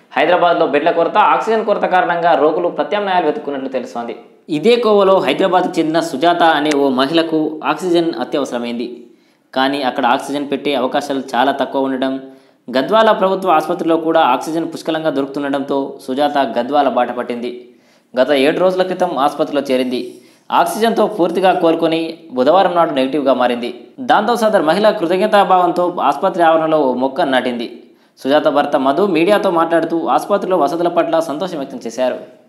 హైదరాబాద్లో బెడ్ల కొరత ఆక్సిజన్ కొరత కారణంగా రోగులు ప్రత్యామ్నాయాలు వెతుక్కున్నట్లు తెలుస్తోంది ఇదే కోవలో హైదరాబాద్కు చెందిన సుజాత అనే ఓ మహిళకు ఆక్సిజన్ అత్యవసరమైంది కానీ అక్కడ ఆక్సిజన్ పెట్టే అవకాశాలు చాలా తక్కువ ఉండడం గద్వాల ప్రభుత్వ ఆసుపత్రిలో కూడా ఆక్సిజన్ పుష్కలంగా దొరుకుతుండటంతో సుజాత గద్వాల బాట పట్టింది గత ఏడు రోజుల క్రితం ఆసుపత్రిలో చేరింది ఆక్సిజన్తో పూర్తిగా కోలుకొని బుధవారం నాడు నెగిటివ్గా మారింది దాంతో సదర్ మహిళ కృతజ్ఞతాభావంతో ఆసుపత్రి ఆవరణలో ఓ మొక్క నాటింది సుజాత భర్త మధు మీడియాతో మాట్లాడుతూ ఆసుపత్రిలో వసతుల పట్ల సంతోషం వ్యక్తం చేశారు